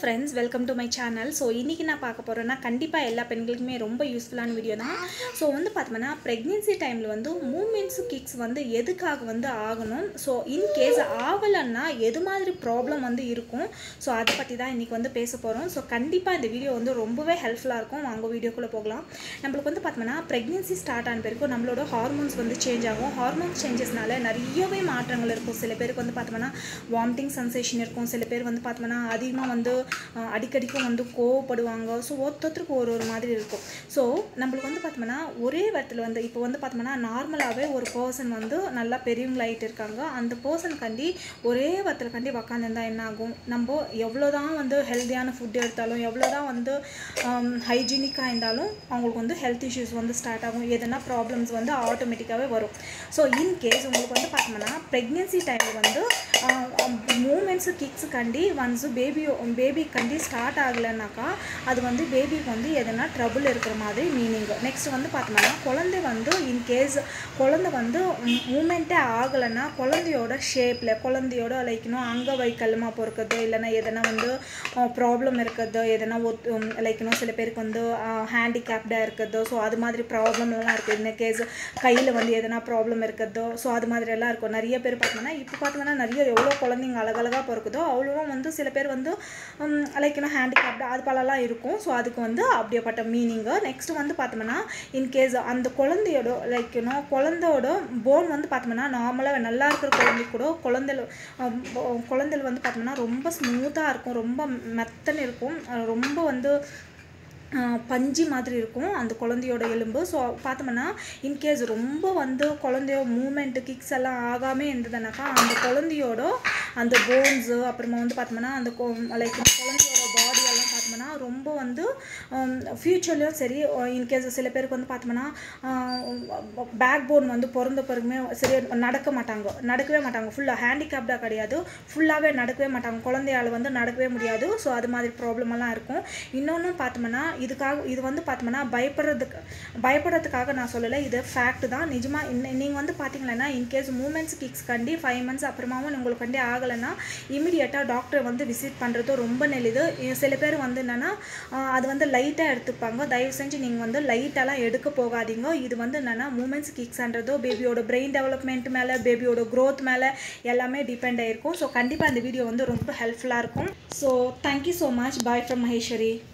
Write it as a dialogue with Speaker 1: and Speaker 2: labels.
Speaker 1: friends welcome to my channel so இன்றைக்கி நான் பார்க்க போகிறேன்னா கண்டிப்பாக எல்லா பெண்களுக்குமே ரொம்ப யூஸ்ஃபுல்லான வீடியோ தான் ஸோ வந்து பார்த்தோம்னா ப்ரெக்னென்சி டைமில் வந்து மூமெண்ட்ஸ் கிக்ஸ் வந்து எதுக்காக வந்து ஆகணும் ஸோ இன்கேஸ் ஆகலைன்னா எது மாதிரி ப்ராப்ளம் வந்து இருக்கும் ஸோ அதை பற்றி தான் இன்றைக்கி வந்து பேச போகிறோம் ஸோ கண்டிப்பாக இந்த வீடியோ வந்து ரொம்பவே ஹெல்ப்ஃபுல்லாக இருக்கும் வாங்க வீடியோக்குள்ளே போகலாம் நம்மளுக்கு வந்து பார்த்தோம்னா ப்ரெக்னென்சி ஸ்டார்ட் ஆன பிறகு நம்மளோட ஹார்மோன்ஸ் வந்து சேஞ்ச் ஆகும் ஹார்மோன் சேஞ்சஸ்னால நிறையவே மாற்றங்கள் இருக்கும் சில பேருக்கு வந்து பார்த்தோம்னா வாமிட்டிங் சென்சேஷன் இருக்கும் சில பேர் வந்து பார்த்தோம்னா அதிகமாக வந்து அஹ், அடிக்கடிக்கும் வந்து கோவப்படுவாங்க ஸோ ஒருத்தருக்கு ஒரு ஒரு மாதிரி இருக்கும் ஸோ நம்மளுக்கு வந்து பார்த்தோம்னா ஒரே இடத்துல வந்து இப்போ வந்து பார்த்தோம்னா நார்மலாகவே ஒரு பர்சன் வந்து நல்லா பெரியவங்களாயிட்டு இருக்காங்க அந்த பர்சன் கண்டி ஒரே இடத்துல கண்டி உக்காந்துருந்தா என்ன ஆகும் நம்ம எவ்வளோ தான் வந்து ஹெல்த்தியான ஃபுட் எடுத்தாலும் எவ்வளோ தான் வந்து ஹைஜீனிக்காக இருந்தாலும் அவங்களுக்கு வந்து ஹெல்த் இஷ்யூஸ் வந்து ஸ்டார்ட் ஆகும் எதனா ப்ராப்ளம்ஸ் வந்து ஆட்டோமேட்டிக்காகவே வரும் ஸோ இன்கேஸ் உங்களுக்கு வந்து பார்த்தோம்னா ப்ரெக்னென்சி டைமில் வந்து movements kicks count once baby baby count start ஆகலைனாக்கா அது வந்து பேபிக்கு வந்து எதனா ட்ரபுள் இருக்கிற மாதிரி மீனிங் நெக்ஸ்ட் வந்து பார்த்தோம்னா குழந்தை வந்து இன்கேஸ் குழந்தை வந்து மூமெண்ட்டே ஆகலைன்னா குழந்தையோட ஷேப்பில் குழந்தையோட லைக்கணும் அங்க வைக்கல்மா பொறுக்கிறது இல்லைன்னா எதனா வந்து ப்ராப்ளம் இருக்கிறது எதனா லைக்கணும் சில பேருக்கு வந்து ஹேண்டிகேப்டாக இருக்கிறது ஸோ அது மாதிரி ப்ராப்ளம்லாம் இருக்குது இந்த கேஸ் கையில் வந்து எதனா ப்ராப்ளம் இருக்கிறதோ ஸோ அது மாதிரி எல்லாம் இருக்கும் நிறைய பேர் பார்த்தோம்னா இப்போ பார்த்தோம்னா நிறைய எவ்வளோ குழந்தைங்க அழகழகாக பிறக்குதோ அவ்வளோ வந்து சில பேர் வந்து லைக் இன்னும் ஹேண்டிகேப்டு அது போலலாம் இருக்கும் ஸோ அதுக்கு வந்து அப்படியேப்பட்ட மீனிங்கு நெக்ஸ்ட் வந்து பார்த்தோம்னா இன்கேஸ் அந்த குழந்தையோட லைக் இன்னும் குழந்தையோட போன் வந்து பார்த்தோம்னா நார்மலாக நல்லா இருக்கிற குழந்தை கூட குழந்தைல குழந்தைல வந்து பார்த்தோம்னா ரொம்ப ஸ்மூத்தாக இருக்கும் ரொம்ப மெத்தன்னு இருக்கும் அஹ் ரொம்ப வந்து ஆஹ் பஞ்சு மாதிரி இருக்கும் அந்த குழந்தையோட எலும்பு ஸோ பார்த்தோம்னா இன்கேஸ் ரொம்ப வந்து குழந்தைய மூமெண்ட்டு கிக்ஸ் எல்லாம் ஆகாமல் இருந்ததுனாக்கா அந்த குழந்தையோட அந்த போன்ஸு அப்புறமா வந்து பார்த்தோம்னா அந்த லைக் குழந்தையோட பாடி எல்லாம் பார்த்தோம்னா ரொம்ப வந்து ஃப்யூச்சர்லேயும் சரி இன்கேஸ் சில பேருக்கு வந்து பார்த்தோம்னா பேக் போன் வந்து பிறந்த பிறகுமே சரி நடக்க மாட்டாங்க நடக்கவே மாட்டாங்க ஃபுல்லாக ஹேண்டிகேப்டாக கிடையாது ஃபுல்லாகவே நடக்கவே மாட்டாங்க குழந்தையால் வந்து நடக்கவே முடியாது ஸோ அது மாதிரி ப்ராப்ளம் எல்லாம் இருக்கும் இன்னொன்று பார்த்தோம்னா இதுக்காக இது வந்து பார்த்தோம்னா பயப்படுறதுக்கு பயப்படுறதுக்காக நான் சொல்லலை இது ஃபேக்ட் தான் நிஜமாக இன்ன நீங்கள் வந்து பார்த்தீங்கன்னா in case movements kicks count five months அப்புறமாவும் உங்களுக்கு கண்டி ஆகலைன்னா இமீடியட்டாக டாக்டரை வந்து விசிட் பண்ணுறது ரொம்ப நல்லது இ- சில பேர் வந்து என்னென்னா அது வந்து லைட்டாக எடுத்துப்பாங்க தயவு செஞ்சு நீங்கள் வந்து லைட்டெல்லாம் எடுக்க போகாதீங்க இது வந்து என்னென்னா மூமெண்ட்ஸ் கிக்ஸ்ன்றதோ பேபியோட பிரெயின் டெவலப்மெண்ட் மேலே பேபியோட growth மேலே எல்லாமே டிபெண்ட் ஆகிருக்கும் ஸோ கண்டிப்பாக இந்த வீடியோ வந்து ரொம்ப ஹெல்ப்ஃபுல்லாக இருக்கும் so thank you so much bye from Maheswari